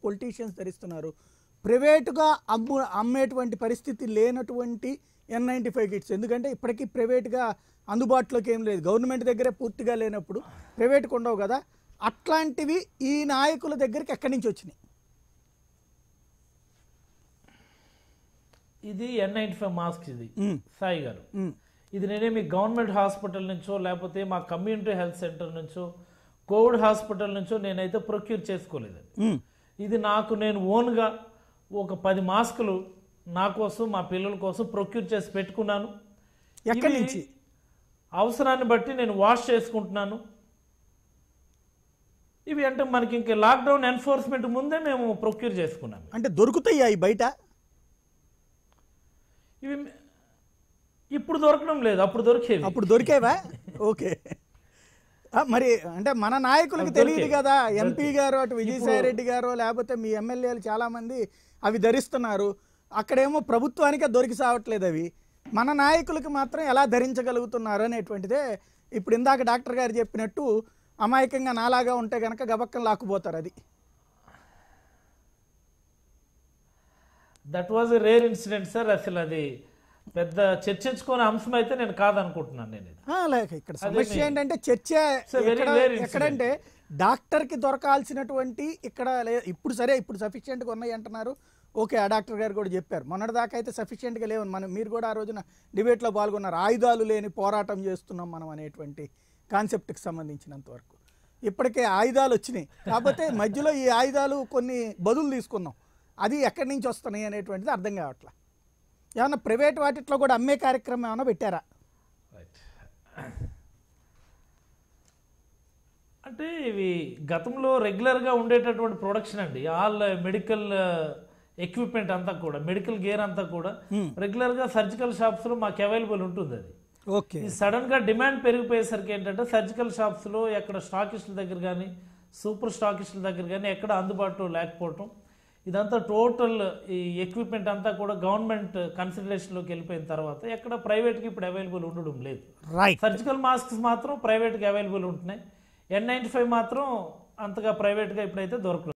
Politicians ధరిస్తున్నారు ప్రైవేటుగా అమ్ము అమ్మేటువంటి పరిస్థితి లేనటువంటి ఎన్ నైంటీ ఫైవ్ కిట్స్ ఎందుకంటే ఇప్పటికీ ప్రైవేట్గా అందుబాటులోకి ఏం లేదు గవర్నమెంట్ దగ్గరే పూర్తిగా లేనప్పుడు ప్రైవేట్కి ఉండవు కదా అట్లాంటివి ఈ నాయకుల దగ్గరికి ఎక్కడి నుంచి వచ్చినాయి ఇది ఎన్ నైంటీ ఫైవ్ మాస్క్ ఇది ఉమ్, సాయి గారు ఉమ్, ఇది నేనే మీ గవర్నమెంట్ హాస్పిటల్ నుంచో లేకపోతే మా కమ్యూనిటీ హెల్త్ సెంటర్ నుంచో కోవిడ్ హాస్పిటల్ నుంచో నేనైతే ప్రొక్యూర్ చేసుకోలేదు ఉమ్, ఇది నాకు నేను ఓన్గా ఒక పది మాస్కులు నా కోసం మా పిల్లల కోసం ప్రొక్యూర్ చేసి పెట్టుకున్నాను ఎక్కడి ఇవి నుంచి అవసరాన్ని బట్టి నేను వాష్ చేసుకుంటున్నాను ఇవి అంటే మనకి ఇంక లాక్డౌన్ ఎన్ఫోర్స్మెంట్ ముందే మేము ప్రొక్యూర్ చేసుకున్నాము అంటే దొరుకుతాయి అవి బయట ఇవి ఇప్పుడు దొరకడం లేదు అప్పుడు దొరికేవి అప్పుడు దొరికేవా ఓకే ఆ, మరి అంటే మన నాయకులకి అవి తెలియదు దొరికాయి. కదా ఎంపీ గారు అటు విజయసాయి రెడ్డి గారు లేకపోతే మీ ఎమ్మెల్యేలు చాలా మంది అవి ధరిస్తున్నారు అక్కడేమో ప్రభుత్వానికి దొరికి సావట్లేదు అవి మన నాయకులకి మాత్రం ఎలా ధరించగలుగుతున్నారు అనేటువంటిదే ఇప్పుడు ఇందాక డాక్టర్ గారు చెప్పినట్టు అమాయకంగా నాలాగా ఉంటే కనుక గబక్కం లాక్కుపోతారు అది that was a rare incident sir అసలు అది పెద్ద చర్చించుకునే అంశం అయితే నేను కాదనుకుంటున్నాను నేను ఇది ఆ, లేక ఇక్కడ సమస్య ఏంటంటే చర్చ It's a very ఎక్కడ- rare incident. ఎక్కడంటే డాక్టర్కి దొరకాల్సినటువంటి ఇక్కడ లే- ఇప్పుడు సరే ఇప్పుడు సఫిషియెంట్గా ఉన్నాయి అంటున్నారు ఓకే ఆ డాక్టర్ గారు కూడా చెప్పారు మొన్నటిదాకా అయితే సఫిషియెంట్గా లేవు మనం మీరు కూడా ఆ రోజున డిబేట్లో పాల్గొన్నారు ఆయుధాలు లేని పోరాటం చేస్తున్నాం మనం అనేటువంటి కాన్సెప్ట్కి సంబంధించినంత వరకు ఇప్పటికే ఆయుధాలు వచ్చినాయి కాకపోతే మధ్యలో ఈ ఆయుధాలు కొన్ని బదులు తీసుకున్నాం అది ఎక్కడి నుంచి వస్తున్నాయి అనేటువంటిది అర్థం కావట్లా ఏమన్నా ప్రైవేట్ వాటిట్లో కూడా అమ్మే కార్యక్రమం ఏమైనా పెట్టారా రైట్ అంటే ఇవి గతంలో రెగ్యులర్గా ఉండేటటువంటి ప్రొడక్షన్ అండి ఆల్ మెడికల్ ఎక్విప్మెంట్ అంతా కూడా మెడికల్ గేర్ అంతా కూడా రెగ్యులర్గా సర్జికల్ షాప్స్లో మాకు అవైలబుల్ ఉంటుంది అది ఓకే ఈ సడన్గా డిమాండ్ పెరిగిపోయేసరికి ఏంటంటే సర్జికల్ షాప్స్లో ఎక్కడ స్టాకిస్టుల దగ్గర కానీ సూపర్ స్టాకిస్టుల దగ్గర కానీ ఎక్కడ అందుబాటులో లేకపోవటం ఇదంతా టోటల్ ఈ ఎక్విప్మెంట్ అంతా కూడా గవర్నమెంట్ కన్సిడరేషన్లోకి వెళ్ళిపోయిన తర్వాత ఎక్కడ ప్రైవేట్కి ఇప్పుడు అవైలబుల్ ఉండడం లేదు రైట్ సర్జికల్ మాస్క్స్ మాత్రం ప్రైవేట్కి అవైలబుల్ ఉంటున్నాయి ఎన్ నైంటీ ఫైవ్ మాత్రం అంతగా ప్రైవేట్గా ఇప్పుడైతే దొరకలేదు